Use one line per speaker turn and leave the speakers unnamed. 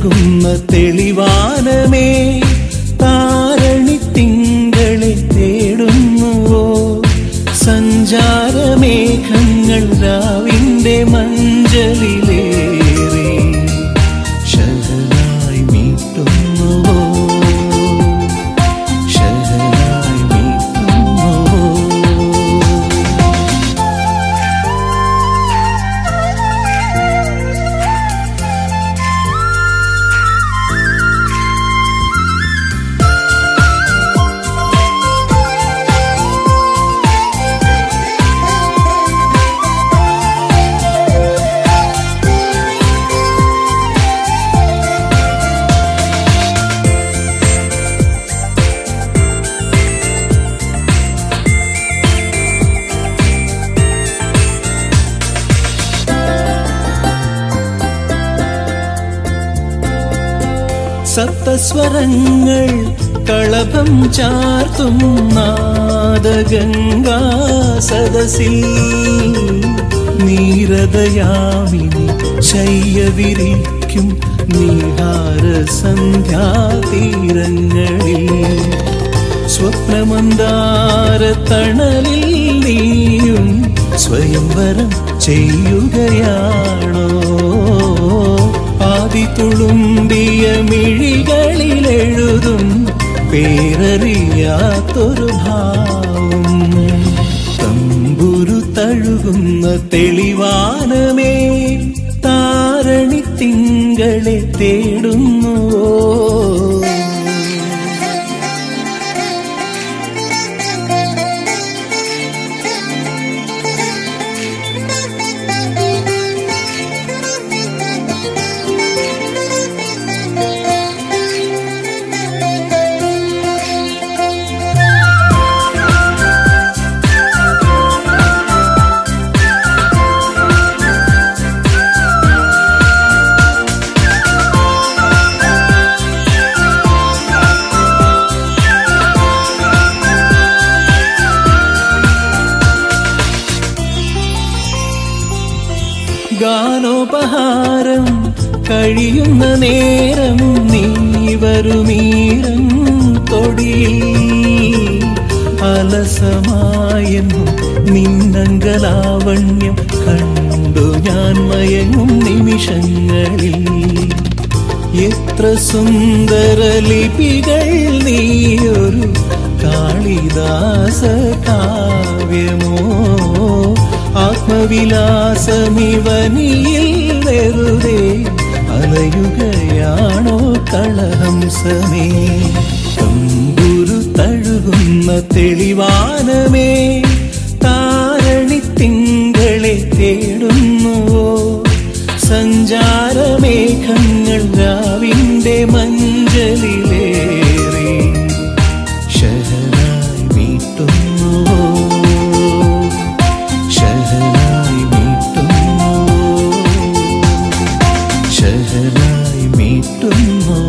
തഴുകുന്ന തെളിവാനമേ താരണി തിങ്കളെ തേടുന്നുവോ സഞ്ചാരമേഘങ്ങൾ രാവിന്റെ മഞ്ചലിലേറി ശരണായി മീട്ടുന്നുവോ ശരണായി മീട്ടുന്നുവോ സപ്തസ്വരങ്ങൾ കളഭം ചാർത്തും നാദഗംഗാ സദസിൽ നീരദയാമിനി ശയ്യവിരിക്കും നീഹാര സന്ധ്യാതീരങ്ങളിൽ സ്വപ്നമന്ദാര തണലിൽ നീയും സ്വയംവരം ചെയ്യുകയാണോ ആദി തുളുമ്പിയ മിഴികളിലെഴുതും പേരറിയാത്തൊരു ഭാവം തമ്പുരു തഴുകുന്ന തെളിവാനമേ താരണി തിങ്കളെ തേടുന്നുവോ ഗാനോപഹാരം കഴിയുന്ന നേരം നീ വരുമീരം തൊടിയിൽ അലസമായെന്നും നിന്നങ്കലാവണ്യം കണ്ടു ഞാൻ മയങ്ങും നിമിഷങ്ങളിൽ എത്ര സുന്ദര ലിപികൾ നീയൊരു കാളിദാസ കാവ്യമോ ആത്മവിലാസമിവനിയിൽ വെറുതെ അലയുകയാണോ കളഹംസമേ തമ്പുരു തഴുകുന്ന തെളിവാനമേ താരണി തിങ്കളെ തേടുന്നുവോ സഞ്ചാരമേഘങ്ങൾ രാവിന്റെ മഞ്ചലിലേറി ശരണായി മീട്ടുന്നുവോ ശരണായി മീട്ടുന്നുവോ ശരണായി മീട്ടുന്നു